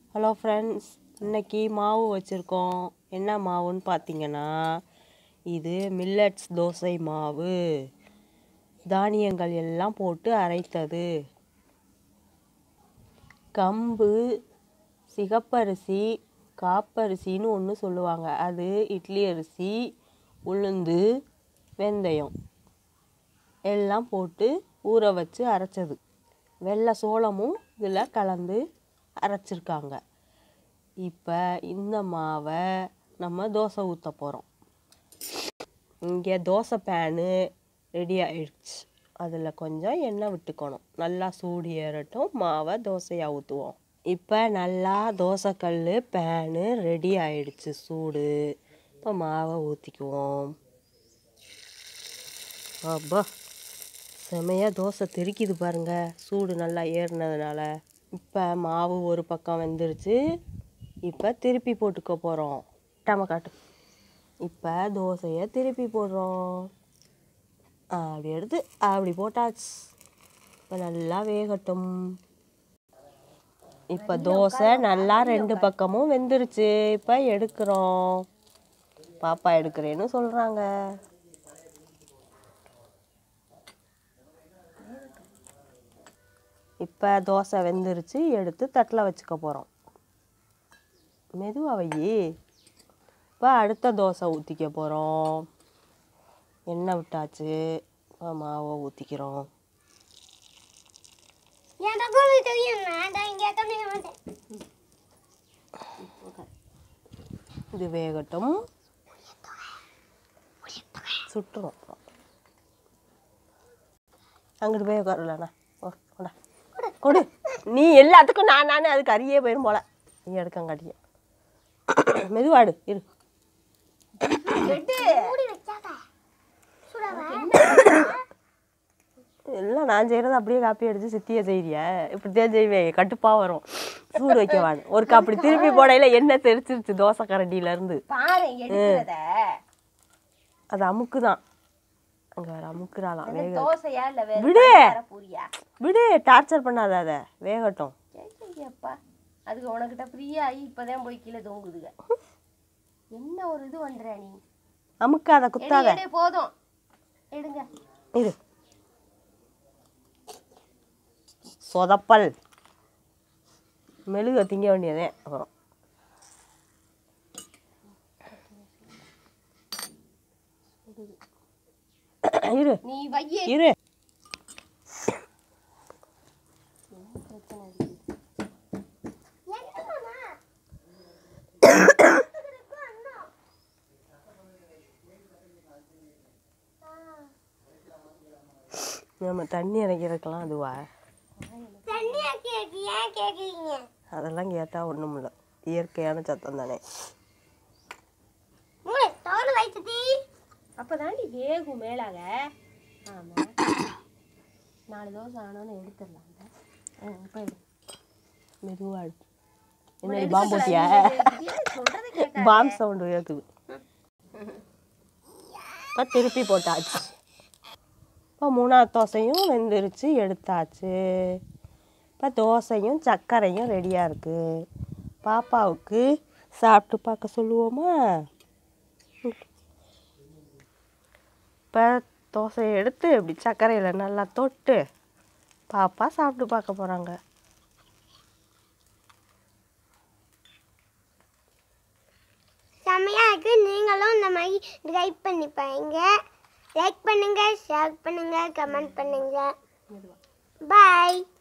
Hello friends இன்னைக்கு மாவு வச்சுருக்கோம் என்ன மாவுன்னு பார்த்தீங்கன்னா இது மில்லட்ஸ் தோசை மாவு தானியங்கள் எல்லாம் போட்டு அரைத்தது கம்பு சிகப்பரிசி காப்பரிசின்னு ஒன்று சொல்லுவாங்க அது இட்லி அரிசி உளுந்து வெந்தயம் எல்லாம் போட்டு ஊற வச்சு அரைச்சது வெள்ளை சோளமும் இதில் கலந்து அரைச்சிருக்காங்க இப்போ இந்த மாவை நம்ம தோசை ஊற்ற போகிறோம் இங்கே தோசை பேனு ரெடி ஆயிடுச்சு அதில் கொஞ்சம் எண்ணெய் விட்டுக்கணும் நல்லா சூடு ஏறட்டும் மாவை தோசையாக ஊற்றுவோம் இப்போ நல்லா தோசைக்கல் பேனு ரெடி ஆயிடுச்சு சூடு இப்போ மாவை ஊற்றிக்குவோம் அப்பா செமையாக தோசை தெறிக்குது பாருங்க சூடு நல்லா ஏறினதுனால இப்போ மாவு ஒரு பக்கம் வெந்துருச்சு இப்போ திருப்பி போட்டுக்க போகிறோம் டம காட்டு இப்போ தோசையை திருப்பி போடுறோம் அப்படி எடுத்து அப்படி போட்டாச்சு இப்போ நல்லா வேகட்டும் இப்போ தோசை நல்லா ரெண்டு பக்கமும் வெந்துருச்சு இப்போ எடுக்கிறோம் பாப்பா எடுக்கிறேன்னு சொல்கிறாங்க இப்போ தோசை வெந்துருச்சு எடுத்து தட்டில் வச்சுக்க போகிறோம் மெதுவாக வையி இப்போ அடுத்த தோசை ஊற்றிக்க போகிறோம் எண்ணெய் விட்டாச்சு இப்போ மாவை ஊற்றிக்கிறோம் எனக்கும் இது தெரியும் நான் தான் இங்கே கம்மிக்க மாட்டேன் இது வேகட்டும் சுட்டுரும் அங்கிட்டு போய் உட்காரலண்ணா ஓ கொண்டா கொடு நீ எல்லாத்துக்கும் நான் நானே அதுக்கு அரியே போயிடும் போல நீ எடுக்கங்காட்டிய மெதுவாடு இரு மூடி வச்சாக்கா சுடாவா எல்லாம் நான் செய்கிறத அப்படியே காப்பி அடிச்சு சித்தியை செய்றியா இப்படி தான் செய்வேன் கட்டுப்பாக வரும் சூடு வைக்கவான் ஒரு அப்படி திருப்பி போடையில எண்ணெய் தெரிச்சிருச்சு தோசை கரண்டியிலேருந்து பாரு எடுக்கிறத அது அமுக்கு தான் அங்கே வேறு அமுக்குறாளாம் வேக தோசையா இல்ல வேற விடு. பலகார பூரியா விடு டார்ச்சர் பண்ணாத அதை வேகட்டும் அப்பா அதுக்கு உனக்கிட்ட ஃப்ரீயா ஆகி இப்பதான் போய் கீழே தொங்குதுங்க என்ன ஒரு இது பண்ற நீ அமுக்காத எடு, குத்தாத எடு, போதும் எடுங்க இரு சொதப்பல் மெழுக திங்க வேண்டியதே அப்புறம் இரு நீ வையே இரு நம்ம தண்ணி இறக்கிறதுக்கெல்லாம் அதுவா தண்ணியா கேக்கு ஏன் கேக்குறீங்க அதெல்லாம் கேட்டால் ஒன்றும் இல்லை இயற்கையான சத்தம் தானே மூளை தோல் வைத்ததி அப்பதாண்டி வேகும் மேலாக ஆமா நாலு தோசை ஆனோன்னு எடுத்துடலாம் இப்போ எடு. மெதுவாக என்ன பாம்பு போட்டியா சொல்றதை கேட்க பாம் சவுண்டு கேட்குது இப்போ திருப்பி போட்டாச்சு இப்போ மூணாவது தோசையும் வெந்துருச்சு எடுத்தாச்சு இப்போ தோசையும் சர்க்கரையும் ரெடியாக இருக்குது பாப்பாவுக்கு சாப்பிட்டு பார்க்க சொல்லுவோமா இப்போ தோசையை எடுத்து இப்படி சர்க்கரையில் நல்லா தொட்டு பாப்பா சாப்பிட்டு பார்க்க போகிறாங்க செம்மையா இருக்கு நீங்களும் இந்த மாதிரி ட்ரை பண்ணி பாருங்க லைக் பண்ணுங்க ஷேர் பண்ணுங்க கமெண்ட் பண்ணுங்க பாய்